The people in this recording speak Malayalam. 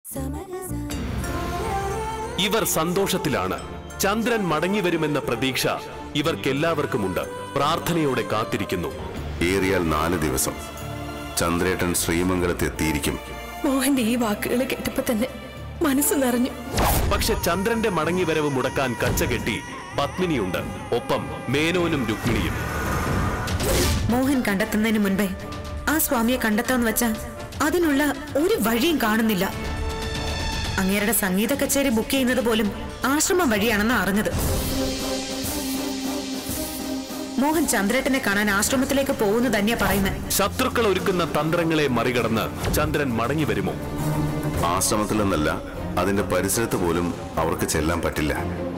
ഇവർ സന്തോഷത്തിലാണ് ചന്ദ്രൻ മടങ്ങി വരുമെന്ന പ്രതീക്ഷ ഇവർക്കെല്ലാവർക്കുമുണ്ട് പ്രാർത്ഥനയോടെ കാത്തിരിക്കുന്നു ഏറിയാൽ നാല് ദിവസം ചന്ദ്രേട്ടൻ ശ്രീമംഗലത്ത് എത്തിയിരിക്കും മോഹന്റെ ഈ വാക്കുകൾ കേട്ടപ്പോ തന്നെ മനസ്സ് നിറഞ്ഞു പക്ഷെ ചന്ദ്രന്റെ മടങ്ങിവരവ് മുടക്കാൻ കച്ചകെട്ടി പത്മിനിയുണ്ട് ഒപ്പം മേനോനും രുക്മിണിയും മോഹൻ കണ്ടെത്തുന്നതിന് മുൻപേ ആ സ്വാമിയെ കണ്ടെത്താന്ന് വെച്ചാ അതിനുള്ള ഒരു വഴിയും കാണുന്നില്ല അങ്ങേരുടെ സംഗീത കച്ചേരി ബുക്ക് ചെയ്യുന്നത് പോലും ആശ്രമം വഴിയാണെന്ന് അറിഞ്ഞത് മോഹൻ ചന്ദ്രേട്ടനെ കാണാൻ ആശ്രമത്തിലേക്ക് പോകുന്നു തന്നെയാ പറയുന്നത് ശത്രുക്കൾ ഒരുക്കുന്ന തന്ത്രങ്ങളെ മറികടന്ന് ചന്ദ്രൻ മടങ്ങി വരുമോ ആശ്രമത്തിലെന്നല്ല അതിന്റെ പരിസരത്ത് പോലും അവർക്ക് ചെല്ലാൻ പറ്റില്ല